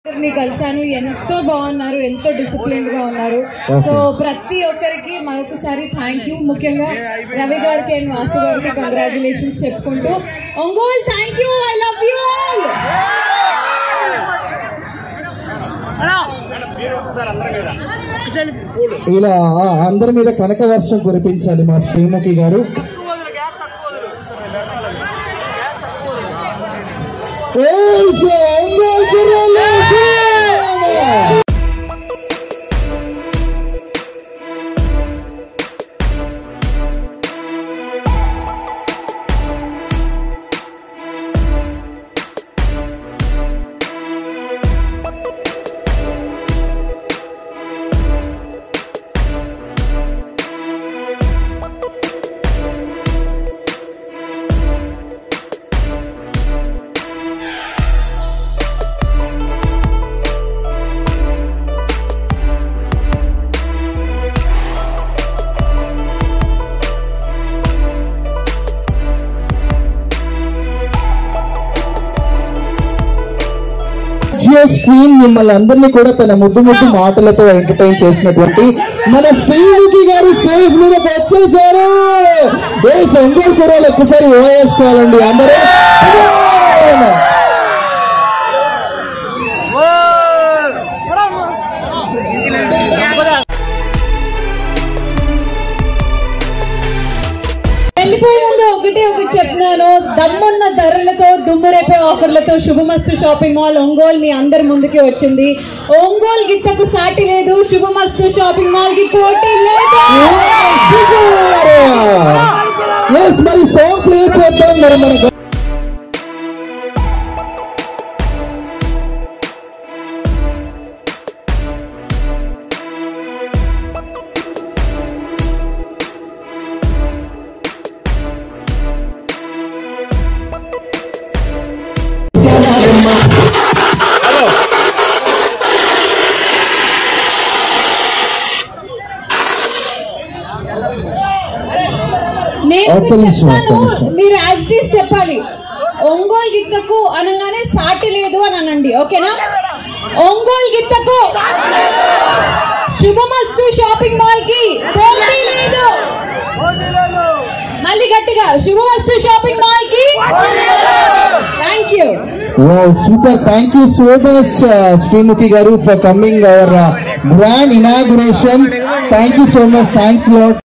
ఇద్దరిని కలిసాను ఎంతో బాగున్నారు ఎంతో డిసిప్లిన్ గా ఉన్నారు సో ప్రతి ఒక్కరికి మరొకసారి థ్యాంక్ యూ ముఖ్యంగా రవి గారికి అండ్ వాసు గారికి కంగ్రాచులేషన్స్ చెప్పుకుంటూ Ongole thank you I love you all ఇలా ఆ, అందరి మీద కనక వర్షం కురిపించాలి మా శ్రీముఖి గారు ఏయ్, ఒంగోలు కుర్రాళ్ళు, కుర్రాళ్ళు! జియో స్క్రీన్ మిమ్మల్ని అందరినీ కూడా తన ముద్దు ముద్దు మాటలతో ఎంటర్టైన్ చేసినటువంటి మన శ్రీముఖి గారు స్టేజ్ మీద వచ్చేసారు ఏ సంగూరు కూరలు ఒక్కసారి ఓయేసుకోవాలండి అందరూ వెళ్ళిపోయే ముందు ఒకటి ఒకటి చెప్తున్నాను దమ్మున్న ధరలతో దుమ్మురేపే ఆఫర్లతో శుభమస్తు షాపింగ్ మాల్ ఒంగోలు మీ అందరి ముందుకి వచ్చింది ఒంగోలు గిత్తకు సాటి లేదు శుభమస్తు షాపింగ్ మాల్ కి పోటీ లేదు ఎస్ మరి సాంగ్ ప్లే చేద్దాం మరి మన నేను ఒక్క మీకు నిమిషం, చెప్తాను ఒక్క నిమిషం. మీరు యాజ్ ఇట్ ఈస్ చెప్పాలి ఒంగోలు గిత్తకు అనగానే సాటి లేదు అని అనండి ఓకేనా ఒంగోలు గిత్తకు శుభమస్తు షాపింగ్ మాల్ కి పోటీ లేదు మళ్ళీ గట్టిగా శుభమస్తు షాపింగ్ మాల్ కి thank you Wow, super. Thank you so much, uh, Srimuki Garu, for coming our uh, grand inauguration. Thank you so much. Thanks a lot.